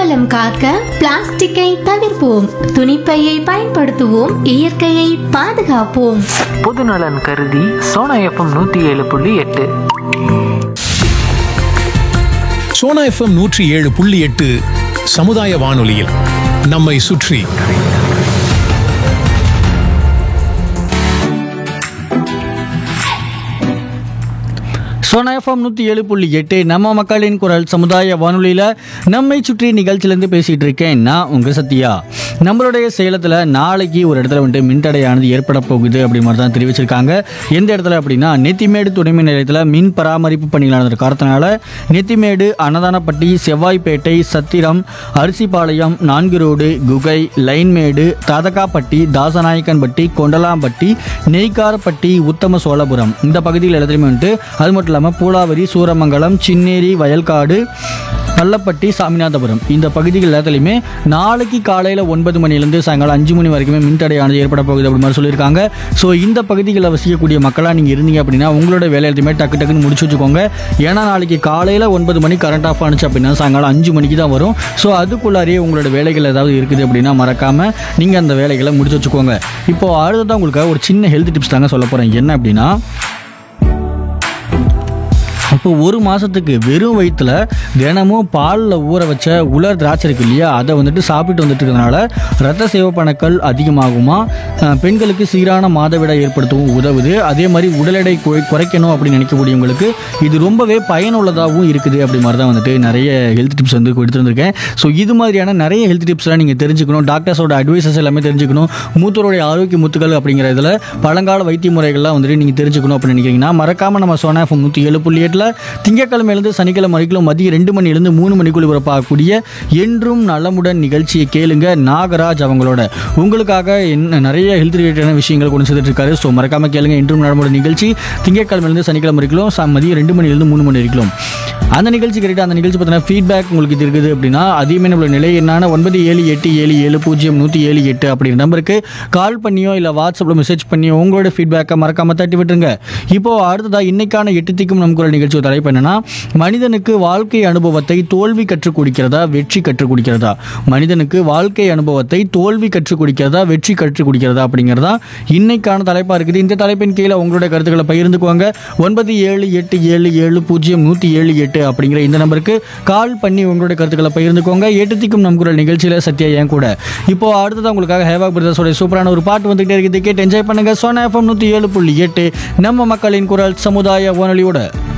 உடல்நலம் காக்க பிளாஸ்டிக்கை தவிர்ப்போம் துணிப்பையை பயன்படுத்துவோம் இயற்கையை பாதுகாப்போம் பொதுநலன் கருதி சோனா எஃப்எம் நூற்றி ஏழு புள்ளி எட்டு சோனா எஃப்எம் நூற்றி ஏழு புள்ளி எட்டு சமுதாய வானொலியில் நம்மை சுற்றி சோனா எஃப்எம் நூற்றி ஏழு புள்ளி எட்டு நம்ம மக்களின் குரல் சமுதாய வானொலியில் நம்மை சுற்றி நிகழ்ச்சியிலேருந்து பேசிகிட்டு இருக்கேன் நான் உங்கள் சத்யா நம்மளுடைய சேலத்தில் நாளைக்கு ஒரு இடத்துல வந்துட்டு மின்தடையானது ஏற்பட போகுது அப்படி மாதிரி தான் தெரிவிச்சிருக்காங்க எந்த இடத்துல அப்படின்னா நெத்திமேடு துணைமின் நிலையத்தில் மின் பராமரிப்பு பணிகள் நடந்த காரணத்தினால நெத்திமேடு அன்னதானப்பட்டி செவ்வாய்ப்பேட்டை சத்திரம் அரிசிபாளையம் நான்கு ரோடு குகை லைன்மேடு தாதகாப்பட்டி தாசநாயக்கன்பட்டி கொண்டலாம்பட்டி நெய்க்காரப்பட்டி உத்தம சோழபுரம் இந்த பகுதியில் எல்லாத்துலேயுமே வந்துட்டு அது மட்டும் இல்லாமல் பூலாவரி சூரமங்கலம் சின்னேரி வயல்காடு பள்ளப்பட்டி சாமிநாதபுரம் இந்த பகுதிகள் எல்லாத்துலேயுமே நாளைக்கு காலையில் ஒன்பது மணிலேருந்து சாயங்காலம் அஞ்சு மணி வரைக்குமே மின்தடையானது ஏற்பட போகுது அப்படி மாதிரி சொல்லியிருக்காங்க ஸோ இந்த பகுதிகளில் வசிக்கக்கூடிய மக்களாக நீங்கள் இருந்தீங்க அப்படின்னா உங்களோட வேலை எல்லாத்தையுமே டக்கு டக்குன்னு முடிச்சு வச்சுக்கோங்க ஏன்னா நாளைக்கு காலையில் ஒன்பது மணி கரண்ட் ஆஃப் ஆனிச்சு அப்படின்னா சாயங்காலம் அஞ்சு மணிக்கு தான் வரும் ஸோ அதுக்குள்ளாரையே உங்களோட வேலைகள் ஏதாவது இருக்குது அப்படின்னா மறக்காமல் நீங்கள் அந்த வேலைகளை முடிச்சு வச்சுக்கோங்க இப்போ அடுத்ததான் உங்களுக்கு ஒரு சின்ன ஹெல்த் டிப்ஸ் தாங்க சொல்ல போகிறேன் என்ன அப்படின்னா இப்போ ஒரு மாதத்துக்கு வெறும் வயிற்றுல தினமும் பாலில் ஊற வச்ச உலர் திராட்சை இருக்கு இல்லையா அதை வந்துட்டு சாப்பிட்டு வந்துட்டு இருக்கிறதுனால ரத்த சிவப்பணுக்கள் அதிகமாகுமா அஹ் பெண்களுக்கு சீரான மாதவிடாய் ஏற்படுத்தவும் உதவுது அதே மாதிரி உடல் எடை குறை- குறைக்கணும் அப்படின்னு நினைக்கக்கூடியவங்களுக்கு இது ரொம்பவே பயனுள்ளதாகவும் இருக்குது அப்படி மாதிரி தான் வந்துட்டு நிறைய ஹெல்த் டிப்ஸ் வந்து கொடுத்துருந்துருக்கேன் ஸோ இது மாதிரியான நிறைய ஹெல்த் டிப்ஸ்லாம் நீங்கள் தெரிஞ்சுக்கணும் டாக்டர்ஸோட அட்வைசஸ் எல்லாமே தெரிஞ்சுக்கணும் மூத்தோருடைய ஆரோக்கிய முத்துக்கள் அப்படிங்கிற இதில் பழங்கால வைத்திய முறைகள்லாம் வந்துட்டு நீங்கள் தெரிஞ்சுக்கணும் அப்படின்னு நினைக்கிறீங்கன்னா மறக்காமல் நம்ம சோனா எஃப்எம் நூற்றி ஏழு புள்ளி எட்டில் திங்கக்கிழமையிலேருந்து சனிக்கிழமை வரைக்கும் மதியம் ரெண்டு மணிலேருந்து மூணு மணிக்குள்ள பிறப்பாகக்கூடிய என்றும் நலமுடன் நிகழ்ச்சியை கேளுங்க நாகராஜ் அவங்களோட உங்களுக்காக என்ன நிறைய ஹெல்த் ரிலேட்டடான விஷயங்கள் கொண்டு சேர்த்துட்டு இருக்காரு ஸோ மறக்காம கேளுங்க என்றும் நலமுடன் நிகழ்ச்சி திங்கட்கிழமையிலேருந்து சனிக்கிழமை வரைக்கும் ச- மதியம் ரெண்டு மணிலேருந்து மூணு மணி வரைக்கும் அந்த நிகழ்ச்சி கேட்டு அந்த நிகழ்ச்சி பற்றின ஃபீட்பேக் உங்களுக்கு இது இருக்குது அப்படின்னா அதிகமே நம்மளோட நிலை என்னான ஒன்பது ஏழு எட்டு ஏழு ஏழு பூஜ்ஜியம் நூற்றி ஏழு எட்டு அப்படிங்கிற நம்பருக்கு கால் பண்ணியோ இல்லை வாட்ஸ்அப்பில் மெசேஜ் பண்ணியோ உங்களோட ஃபீட்பேக்கை மறக்காம தட்டி விட்டுருங்க இப்போ அடுத்ததா இன்னைக்கான எட்டு திக்கும் நம் குரல் நிகழ்ச்சி தலைப்பு என்னன்னா மனிதனுக்கு வாழ்க்கை அனுபவத்தை தோல்வி கற்றுக் கொடுக்கிறதா வெற்றி கற்றுக் கொடுக்கிறதா மனிதனுக்கு வாழ்க்கை அனுபவத்தை தோல்வி கற்றுக் கொடுக்கிறதா வெற்றி கற்றுக் கொடுக்கிறதா அப்படிங்கிறதா இன்னைக்கான தலைப்பா இருக்குது இந்த தலைப்பின் கீழே உங்களுடைய கருத்துக்களை பகிர்ந்துக்குவாங்க ஒன்பது ஏழு எட்டு ஏழு ஏழு பூஜ்ஜியம் நூற்றி ஏழு எட்டு அப்படிங்கிற இந்த நம்பருக்கு கால் பண்ணி உங்களுடைய கருத்துக்களை பகிர்ந்துக்கோங்க எட்டு திக்கும் நம் குரல் நிகழ்ச்சியில் சத்யா ஏன் கூட இப்போ அடுத்ததான் உங்களுக்காக ஹேவா பிரதர்ஸோட சூப்பரான ஒரு பாட்டு வந்துகிட்டே இருக்குது கேட்டு என்ஜாய் பண்ணுங்க சோனா எஃப்எம் நூற்றி ஏழு புள்ளி எட்டு நம்ம மக்களின் குரல் சமுதாய வானொலியோட